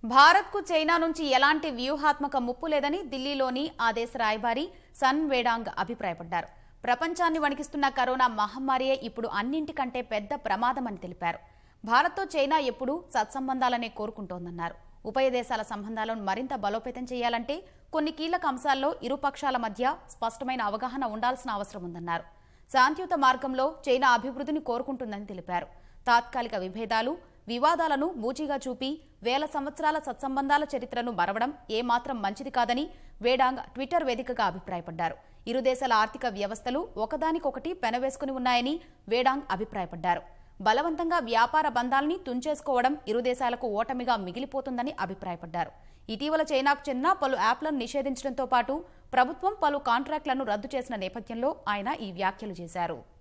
భారత్కు చైనా నుంచి ఎలాంటి వ్యూహాత్మక ముప్పు లేదని ఢిల్లీలోని ఆ దేశ రాయబారి సన్ వేడాంగ్ అభిప్రాయపడ్డారు ప్రపంచాన్ని వణికిస్తున్న కరోనా మహమ్మారియే ఇప్పుడు అన్నింటికంటే పెద్ద ప్రమాదమని తెలిపారు భారత్తో చైనా ఎప్పుడూ సత్సంబంధాలనే కోరుకుంటోందన్నారు ఉభయ దేశాల సంబంధాలను మరింత బలోపేతం చేయాలంటే కొన్ని కీలక అంశాల్లో ఇరు పక్షాల మధ్య స్పష్టమైన అవగాహన ఉండాల్సిన అవసరం ఉందన్నారు శాంతియుత మార్గంలో చైనా అభివృద్ధిని కోరుకుంటుందని తెలిపారు తాత్కాలిక విభేదాలు వివాదాలను బూచిగా చూపి వేల సంవత్సరాల సత్సంబంధాల చరిత్రను మరవడం ఏమాత్రం మంచిది కాదని వేడాంగ్ ట్విట్టర్ వేదికగా అభిప్రాయపడ్డారు ఇరు దేశాల ఆర్థిక వ్యవస్థలు ఒకదానికొకటి పెనవేసుకుని ఉన్నాయని వేడాంగ్ అభిప్రాయపడ్డారు బలవంతంగా వ్యాపార బంధాల్ని తుంచేసుకోవడం ఇరు దేశాలకు ఓటమిగా మిగిలిపోతుందని అభిప్రాయపడ్డారు ఇటీవల చైనాకు చెందిన పలు యాప్లను నిషేధించడంతో పాటు ప్రభుత్వం పలు కాంట్రాక్టులను రద్దు చేసిన నేపథ్యంలో ఆయన ఈ వ్యాఖ్యలు చేశారు